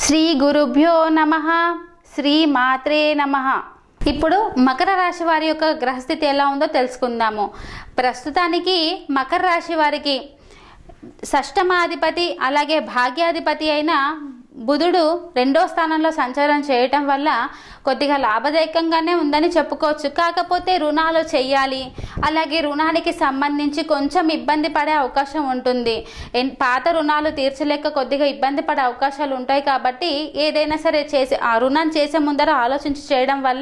శ్రీ గురుభ్యో నమ శ్రీ మాత్రే నమ ఇప్పుడు మకర రాశి వారి యొక్క గ్రహస్థితి ఎలా ఉందో తెలుసుకుందాము ప్రస్తుతానికి మకర రాశి వారికి షష్టమాధిపతి అలాగే భాగ్యాధిపతి అయిన బుధుడు రెండో స్థానంలో సంచారం చేయటం వల్ల కొద్దిగా లాభదాయకంగానే ఉందని చెప్పుకోవచ్చు కాకపోతే రుణాలు చేయాలి అలాగే రుణానికి సంబంధించి కొంచెం ఇబ్బంది పడే అవకాశం ఉంటుంది ఎన్- పాత రుణాలు తీర్చలేక కొద్దిగా ఇబ్బంది పడే అవకాశాలు ఉంటాయి కాబట్టి ఏదైనా సరే చేసి ఆ రుణం చేసే ముందర ఆలోచించి చేయడం వల్ల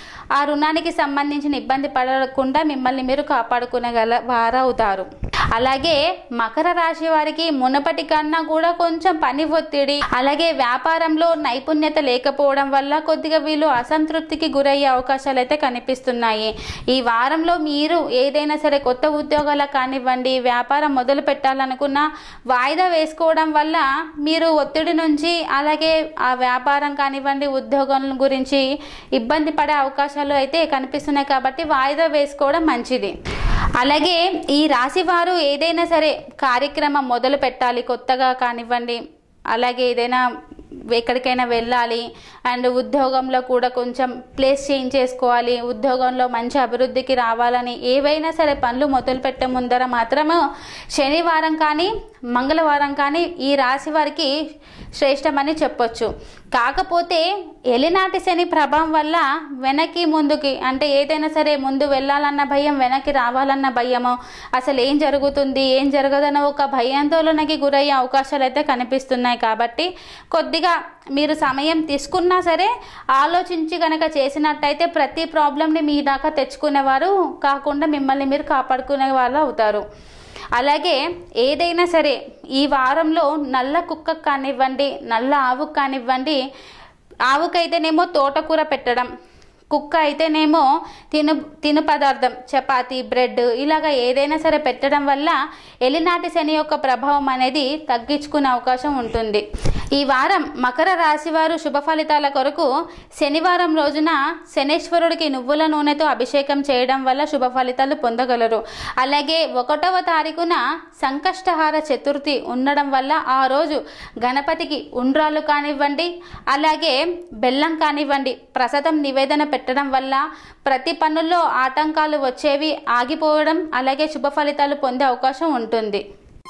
ఆ రుణానికి సంబంధించిన ఇబ్బంది పడకుండా మిమ్మల్ని మీరు కాపాడుకునేగల వారవుతారు అలాగే మకర రాశి వారికి మునపటి కన్నా కూడా కొంచెం పని ఒత్తిడి అలాగే వ్యాపారంలో నైపుణ్యత లేకపోవడం వల్ల కొద్దిగా వీళ్ళు అసంతృప్తికి గురయ్యే అవకాశాలు అయితే కనిపిస్తున్నాయి ఈ వారంలో మీరు ఏదైనా సరే కొత్త ఉద్యోగాలకు కానివ్వండి వ్యాపారం మొదలు పెట్టాలనుకున్నా వాయిదా వేసుకోవడం వల్ల మీరు ఒత్తిడి నుంచి అలాగే ఆ వ్యాపారం కానివ్వండి ఉద్యోగం గురించి ఇబ్బంది పడే అవకాశాలు అయితే కనిపిస్తున్నాయి కాబట్టి వాయిదా వేసుకోవడం మంచిది అలాగే ఈ రాశి వారు ఏదైనా సరే కార్యక్రమం మొదలు పెట్టాలి కొత్తగా కానివ్వండి అలాగే ఏదైనా ఎక్కడికైనా వెళ్ళాలి అండ్ ఉద్యోగంలో కూడా కొంచెం ప్లేస్ చేంజ్ చేసుకోవాలి ఉద్యోగంలో మంచి అభివృద్ధికి రావాలని ఏవైనా సరే పనులు మొదలు పెట్టే ముందర మాత్రము శనివారం కానీ మంగళవారం కానీ ఈ రాశి వారికి శ్రేష్టమని చెప్పొచ్చు కాకపోతే ఎలినాటి శని ప్రభావం వల్ల వెనక్కి ముందుకి అంటే ఏదైనా సరే ముందు వెళ్ళాలన్న భయం వెనక్కి రావాలన్న భయము అసలు ఏం జరుగుతుంది ఏం జరగదన్న ఒక భయాందోళనకి గురయ్యే అవకాశాలు అయితే కనిపిస్తున్నాయి కాబట్టి కొద్దిగా మీరు సమయం తీసుకున్నా సరే ఆలోచించి కనుక చేసినట్టయితే ప్రతి ప్రాబ్లమ్ని మీ దాకా తెచ్చుకునేవారు కాకుండా మిమ్మల్ని మీరు కాపాడుకునే వాళ్ళు అవుతారు అలాగే ఏదైనా సరే ఈ వారంలో నల్ల కుక్కకు కానివ్వండి నల్ల ఆవుకు కానివ్వండి ఆవుకైతేనేమో తోటకూర పెట్టడం కుక్క అయితేనేమో తిను తిను పదార్థం చపాతీ బ్రెడ్ ఇలాగ ఏదైనా సరే పెట్టడం వల్ల ఎలినాటి శని యొక్క ప్రభావం అనేది తగ్గించుకునే అవకాశం ఉంటుంది ఈ వారం మకర రాశి వారు శుభ ఫలితాల కొరకు శనివారం రోజున శనేశ్వరుడికి నువ్వుల నూనెతో అభిషేకం చేయడం వల్ల శుభ ఫలితాలు పొందగలరు అలాగే ఒకటవ తారీఖున సంకష్టహార చతుర్థి ఉండడం వల్ల ఆ రోజు గణపతికి ఉండ్రాలు కానివ్వండి అలాగే బెల్లం కానివ్వండి ప్రసాదం నివేదన పెట్టడం వల్ల ప్రతి పనుల్లో ఆటంకాలు వచ్చేవి ఆగిపోవడం అలాగే శుభ ఫలితాలు పొందే అవకాశం ఉంటుంది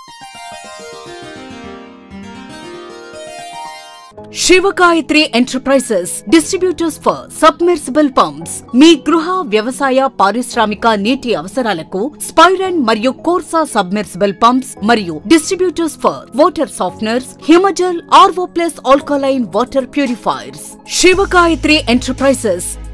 Shivagayatri enterprises distributors for submersible pumps మీ గృహ వ్యవసాయ పారిశ్రామిక నీటి అవసరాలకు స్పైరన్ మరియు కోర్సా సబ్మెర్సిబుల్ పంప్స్ మరియు distributors for water softeners Himajal RO plus alkaline water purifiers Shivagayatri enterprises